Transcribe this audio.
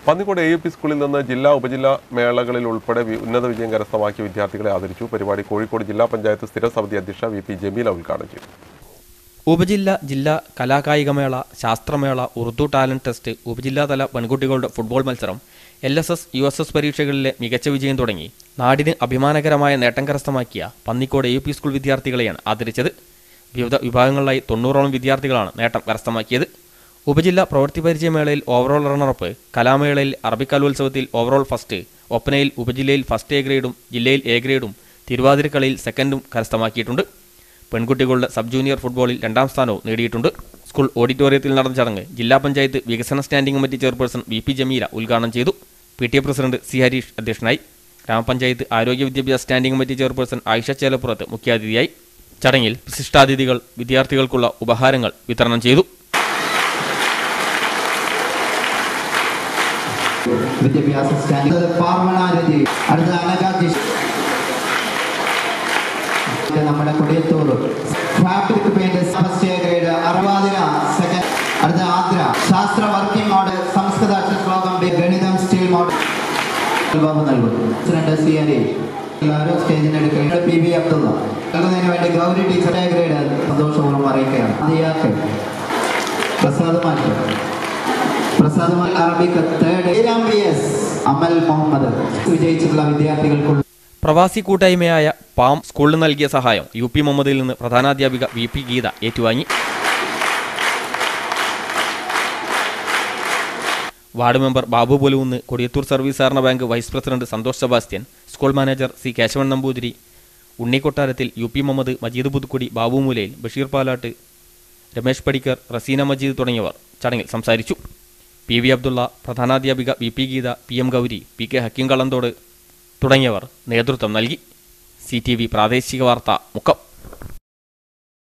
Pannikode A U P സ്കൂളിൽ നിന്ന് ജില്ലാ ഉപജില്ലാ മേളകളിൽ ഉൾപ്പെടെ വി- ഉന്നത വിജയം കരസ്ഥമാക്കിയ വിദ്യാർത്ഥികളെ ആദരിച്ചു പരിപാടി കോഴിക്കോട് ജില്ലാ പഞ്ചായത്ത് സ്ഥിര സമിതി അധ്യക്ഷ വി പി ജമീല ഉദ്ഘാടനം ചെയ്തു ഉപജില്ല ജില്ലാ കലാകായികമേള ശാസ്ത്രമേള ഉറുദു ടാലന്റ് ടെസ്റ്റ് ഉപജില്ലാതല പെൺകുട്ടികളുടെ ഫുട്ബോൾ മത്സരം L S S U S S പരീക്ഷകളിലെ മികച്ച വിജയം തുടങ്ങി നാടിന് അഭിമാനകരമായ നേട്ടം കരസ്ഥമാക്കിയ Pannikode A U P school വിദ്യാർത്ഥികളെയാണ് ആദരിച്ചത് വിവിധ വിഭാഗങ്ങളിലായി തൊണ്ണൂറോളം വിദ്യാർത്ഥികളാണ് നേട്ടം കരസ്ഥമാക്കിയത് ഉപജില്ല പ്രവൃത്തി പരിചയമേളയിൽ ഓവറോൾ റണ്ണറപ്പ് കലാമേളയിൽ അറബിക്കലോത്സവത്തിൽ ഓവറോൾ ഫസ്റ്റ് ഒപ്പനയിൽ ഉപജില്ലയിൽ ഫസ്റ്റ് എ ഗ്രേഡും ജില്ലയിൽ എ ഗ്രേഡും തിരുവാതിരക്കളിയിൽ സെക്കൻഡും കരസ്ഥമാക്കിയിട്ടുണ്ട് പെൺകുട്ടികളുടെ സബ് ജൂനിയർ ഫുട്ബോളിൽ രണ്ടാം സ്ഥാനവും നേടിയിട്ടുണ്ട് സ്കൂൾ ഓഡിറ്റോറിയത്തിൽ നടന്ന ചടങ്ങ് ജില്ലാ പഞ്ചായത്ത് വികസന standing committee chairperson V P Jameela ഉദ്ഘാടനം ചെയ്തു P T A president C Harish അധ്യക്ഷനായി ഗ്രാമപഞ്ചായത്ത് ആരോഗ്യ വിദ്യാഭ്യാസ standing committee chairperson Ayisha Chelappurath മുഖ്യാതിഥിയായി ചടങ്ങിൽ വിശിഷ്ടാതിഥികൾ വിദ്യാർത്ഥികൾക്കുള്ള ഉപഹാരങ്ങൾ വിതരണം ചെയ്തു വിദ്യാഭ്യാസ സ്റ്റാൻഡിംഗ് പാർവണാരതി അടുത്ത അനകാജി നമ്മുടെ Kodiyathur fabric paint first grade അറുപതിന സെക്കൻഡ് അടുത്ത ആന്ധ്ര ശാസ്ത്ര വർക്കിംഗ് മോഡൽ സംസ്കൃത അക്ഷശ്ലോകം ഗണിതം സ്റ്റീൽ മോഡൽ ബാബു നൽകും പ്രസിഡന്റ് സി ആർ എല്ലാവരും സ്റ്റേജിന് എടുക്കുക പി വി അബ്ദുള്ള നൽകുന്നതിന് വേണ്ടി ഗൗരി ടീച്ചർ ഗ്രേഡ് സന്തോഷപൂർവ്വം അറിയിക്കുകയാണ് അതിയാക്ക് പ്രസാദ് മാറ്റി പ്രസാദ് മാ- അറബിക് തേർഡ് ഏഴാം ബി എസ് അമൽ മുഹമ്മദ് വിജയിച്ചിട്ടുള്ള വിദ്യാർത്ഥികൾക്കുള്ള പ്രവാസി കൂട്ടായ്മയായ പാം സ്കൂളിന് നൽകിയ സഹായം യു പി മുഹമ്മദിൽ നിന്ന് പ്രധാനാധ്യാപിക വി പി ഗീത ഏറ്റുവാങ്ങി ward member Babu Poluvunnu Kodiyathur service സഹകരണ bank vice president Santhosh Sebastian school manager C Keshavan Namboothiri ഉണ്ണിക്കൊട്ടാരത്തിൽ യു പി മുഹമ്മദ് മജീദ് പുതുക്കുടി ബാബു മൂലയിൽ ബഷീർ പാലാട്ട് രമേശ് പടിക്കർ റസീന മജീദ് തുടങ്ങിയവർ ചടങ്ങിൽ സംസാരിച്ചു പി വി അബ്ദുള്ള പ്രധാനാധ്യാപിക V P Geetha P M Gauri P K Hakeem Kallanthode തുടങ്ങിയവർ നേതൃത്വം നൽകി സി ടി വി പ്രാദേശിക വാർത്ത മുക്കം